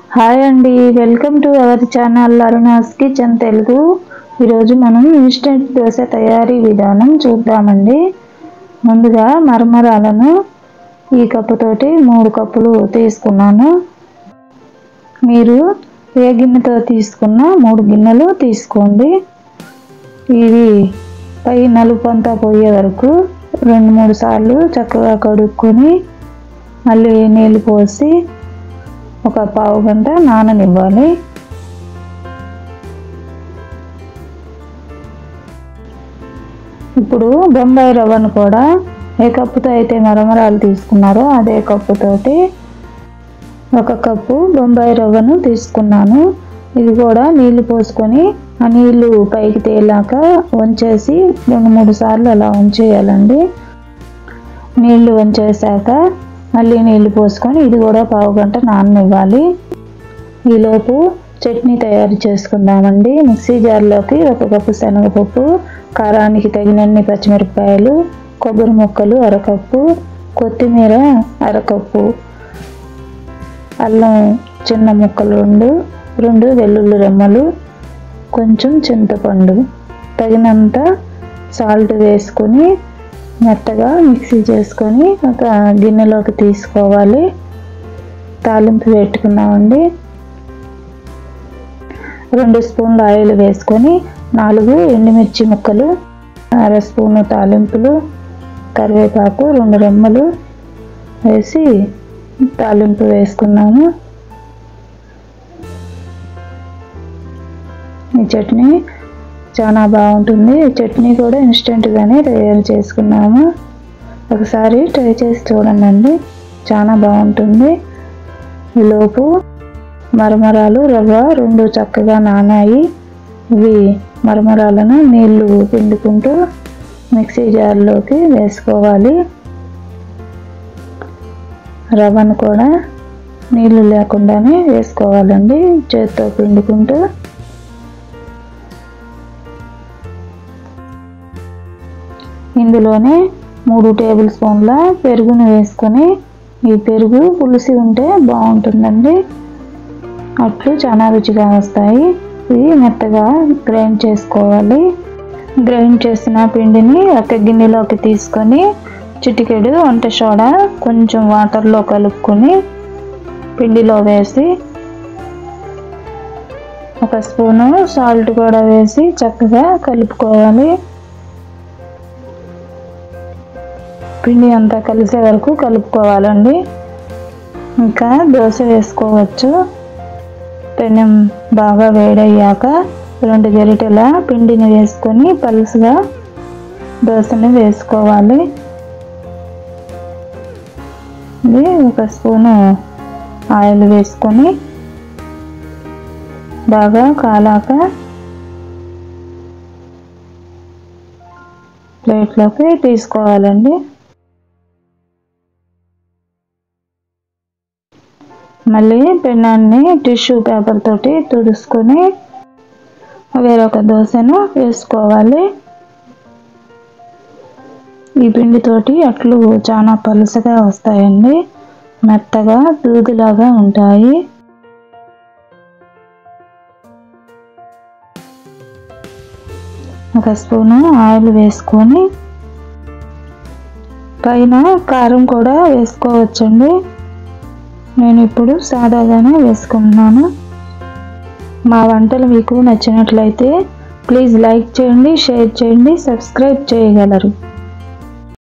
hi అండి welcome to our channel Aruna's kitchen Telugu ఈరోజు మనం ఇన్స్టెంట్ దోశ తయారీ విధానం చూద్దామండి ముందుగా మరమరాలను ఈ కప్పుతోటి మూడు కప్పులు తీసుకున్నాను మీరు ఏ గిన్నెతో తీసుకున్నా మూడు గిన్నెలు తీసుకోండి ఇది పై నలుపు అంతా పోయే వరకు రెండు మూడు సార్లు చక్కగా కడుక్కొని మళ్ళీ నీళ్ళు పోసి ఒక పావు గంట నాననివ్వాలి ఇప్పుడు బొంబాయి రవ్వను కూడా ఏ కప్పుతో అయితే మరమరాలు తీసుకున్నారో అదే కప్పుతోటి ఒక కప్పు బొంబాయి రవ్వను తీసుకున్నాను ఇది కూడా నీళ్లు పోసుకొని ఆ నీళ్లు పైకి తేలాక వంచేసి రెండు మూడు సార్లు అలా ఉంచేయాలండి నీళ్లు వంచేసాక మళ్ళీ నీళ్లు పోసుకొని ఇది కూడా పావు గంట నాననివ్వాలి ఈలోపు చట్నీ తయారు చేసుకుందామండి మిక్సీ జార్లోకి ఒక కప్పు శనగపప్పు కారానికి తగినన్ని పచ్చిమిరపకాయలు కొబ్బరి ముక్కలు అరకప్పు కొత్తిమీర అరకప్పు అల్లం చిన్న ముక్కలు రెండు రెండు వెల్లుల్లి రెమ్మలు కొంచెం చింతపండు తగినంత సాల్ట్ వేసుకొని మెత్తగా మిక్సీ చేసుకొని ఒక గిన్నెలోకి తీసుకోవాలి తాలింపు పెట్టుకున్నామండి రెండు స్పూన్లు ఆయిల్ వేసుకొని నాలుగు ఎండుమిర్చి ముక్కలు అర స్పూను తాలింపులు కరివేపాకు రెండు రెమ్మలు వేసి తాలింపు వేసుకున్నాము ఈ చట్నీ చాలా బాగుంటుంది ఈ చట్నీ కూడా ఇన్స్టెంట్గానే తయారు చేసుకున్నాము ఒకసారి ట్రై చేసి చూడండి చాలా బాగుంటుంది ఈలోపు మరమరాలు రవ్వ రెండు చక్కగా నానాయి ఇవి మరమరాలను నీళ్లు పిండుకుంటూ మిక్సీ జార్లోకి వేసుకోవాలి రవ్వను కూడా నీళ్లు లేకుండానే వేసుకోవాలండి చేత్తో పిండుకుంటూ ఇందులోనే మూడు టేబుల్ స్పూన్ల పెరుగును వేసుకొని ఈ పెరుగు పులిసి ఉంటే బాగుంటుందండి అట్లు చాలా రుచిగా వస్తాయి ఇది మెత్తగా గ్రైండ్ చేసుకోవాలి గ్రైండ్ చేసిన పిండిని ఒక గిన్నెలోకి తీసుకొని చిటికెడు వంట సోడా కొంచెం వాటర్లో కలుపుకొని పిండిలో వేసి ఒక స్పూను సాల్ట్ కూడా వేసి చక్కగా కలుపుకోవాలి పిండి అంతా కలిసే వరకు కలుపుకోవాలండి ఇంకా దోశ వేసుకోవచ్చు పెనం బాగా వేడయ్యాక రెండు గరిటెల పిండిని వేసుకొని పలుసుగా దోశని వేసుకోవాలి ఇది ఒక స్పూను ఆయిల్ వేసుకొని బాగా కాలాక ప్లేట్లోకి తీసుకోవాలండి మళ్ళీ పెన్నాన్ని టిష్యూ పేపర్ తోటి తుడుచుకొని వేరొక దోశను వేసుకోవాలి ఈ పిండితోటి అట్లు చాలా పలుసగా వస్తాయండి మెత్తగా దూదిలాగా ఉంటాయి ఒక స్పూను ఆయిల్ వేసుకొని పైన కారం కూడా వేసుకోవచ్చండి నేను ఇప్పుడు సాదాగానే వేసుకుంటున్నాను మా వంటలు మీకు నచ్చినట్లయితే ప్లీజ్ లైక్ చేయండి షేర్ చేయండి సబ్స్క్రైబ్ చేయగలరు